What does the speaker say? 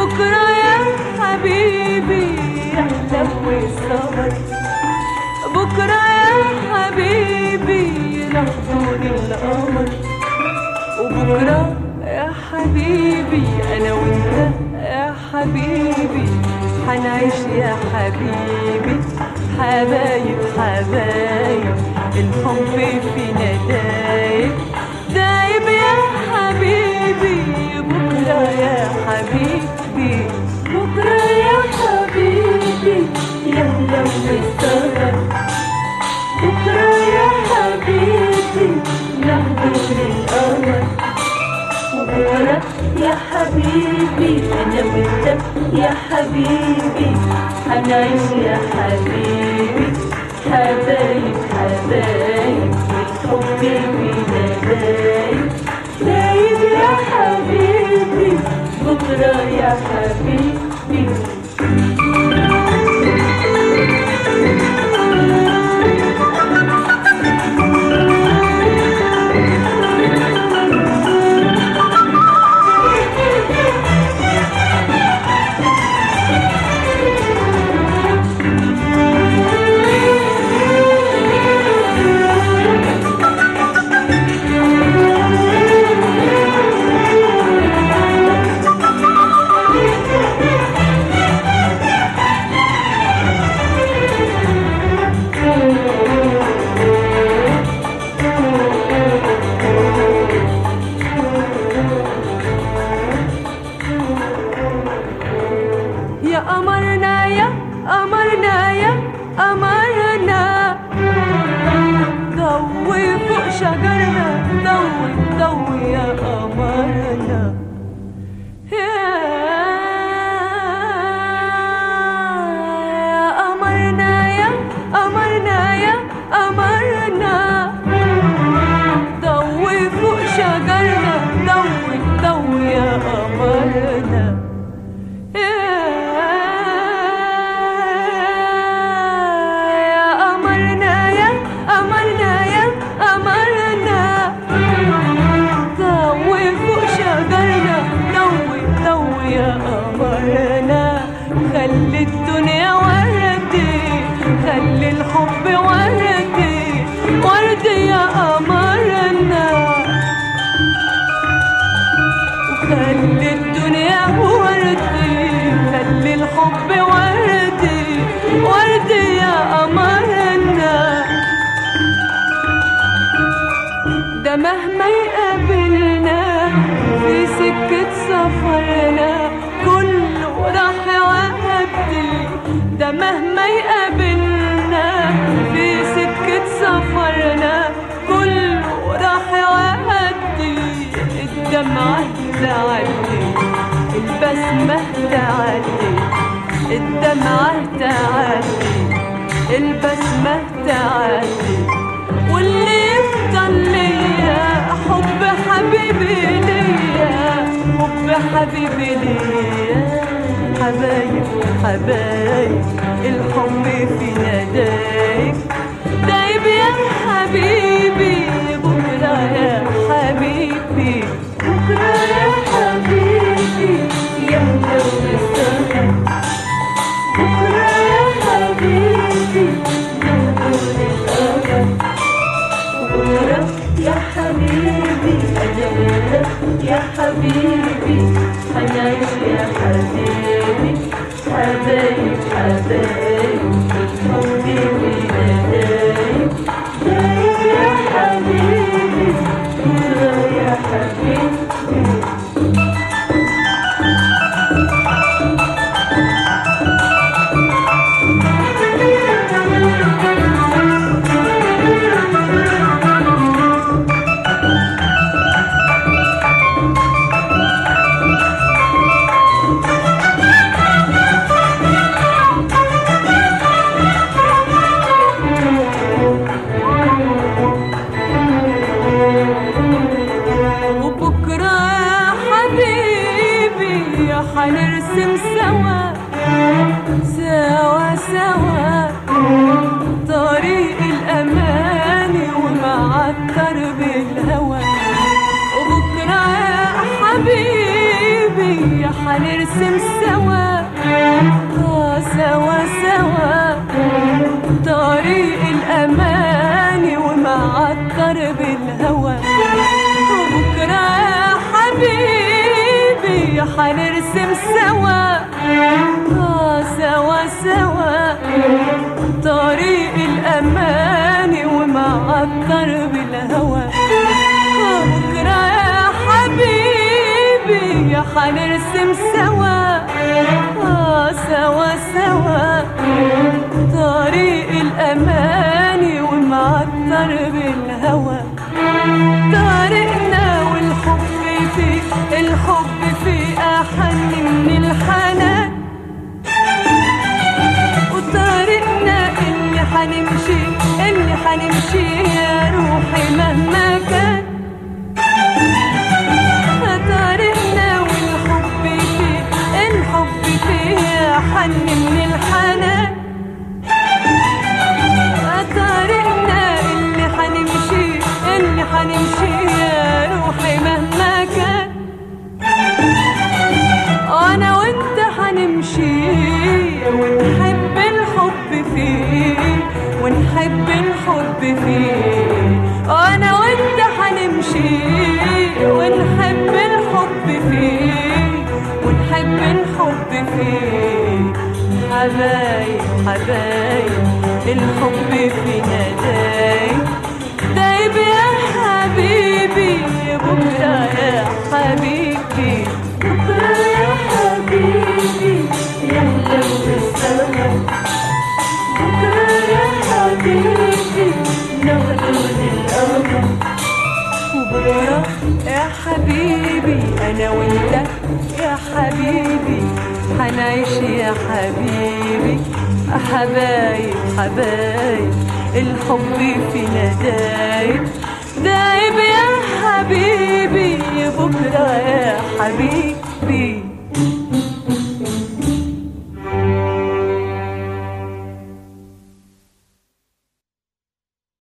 بكرة يا حبيبي يحلى ويسهر بكرة يا حبيبي نحضن القمر وبكرة يا حبيبي أنا وأنت يا حبيبي حنعيش يا حبيبي حبايب حبايب الحب فينا دايب دايب يا حبيبي بكرة يا حبيبي بكرة يا حبيبي يا لو السهر بكرة يا حبيبي نحضر القمر وبكرة يا حبيبي أنا وأنت يا حبيبي هنعيش يا حبيبي حبايب حبايب الحب فينا دايب دايب يا حبيبي بكرة يا حبيبي يا قمرنا يا قمرنا يا قمرنا ضوي فوق شجرنا ضوي ضوي يا قمرنا يا قمرنا يا قمرنا يا قمرنا ضوي فوق شجرنا ضوي ضوي يا قمرنا يا قمرنا يا قمرنا يا قمرنا ضوي فوق شجرنا ضوي ضوي يا قمرنا خلي الدنيا وردي خلي الحب وردي وردي يا قمرنا خلي الدنيا وردي خلي الحب وردي وردي يا قمرنا ده مهما يقابلنا في سكة سفرنا كله راح يعدي ده مهما يقابلنا في سكة سفرنا كله راح يعدي الدمعة تعدي البسمة تعدي الدمعة تعدي البسمة تعدي واللي يفضل ليا حب حبيبي ليا حب حبيبي ليا حبايب حبايب الحب فينا دايب دايب يا حبيبي بكرة يا حبيبي بكرة يا حبيبي يا لو السهر بكرة يا حبيبي نهدر القمر بكرة يا حبيبي أنا وأنت يا حبيبي هنعيش يا حبيبي حبايب حبايب الحب فينا دايب دايب يا حبيبي بكرة يا حبيبي وبكرة يا حبيبي حنرسم سوا سوا سوا طريق الأمان ومعطر بالهوى وبكرة يا حبيبي حنرسم سوا آه سوا سوا طريق الأماني ومعطر بالهوى وبكرة يا حبيبي حنرسم سوا آه سوا سوا طريق الأماني ومعطر بالهوى بكرة يا حبيبي حنرسم سوا آه سوا سوا طريق الأماني ومعطر بالهوى طريقنا والحب فيه الحب فيه أحن من الحنان وطريقنا اللي حنمشي اللي حنمشي يا روحي مهما كان طريقنا والحب فيه الحب فيه حن من الحنان طريقنا اللي حنمشي اللي حنمشي يا روحي مهما كان انا وانت حنمشي ونحب الحب فيه ونحب الحب فيه انا وانت حنمشي ونحب الحب فيه ونحب الحب فيه حبايب حبايب الحب فينا دايب دايب يا حبيبي بكرة يا حبيبي بكرة يا حبيبي يحلو بالسما بكرة يا حبيبي ناخده للقمر وبكرة يا حبيبي أنا وأنت يا حبيبي حنعيش يا حبيبي حبايب حبايب الحب فينا دايب دايب يا حبيبي بكرة يا حبيبي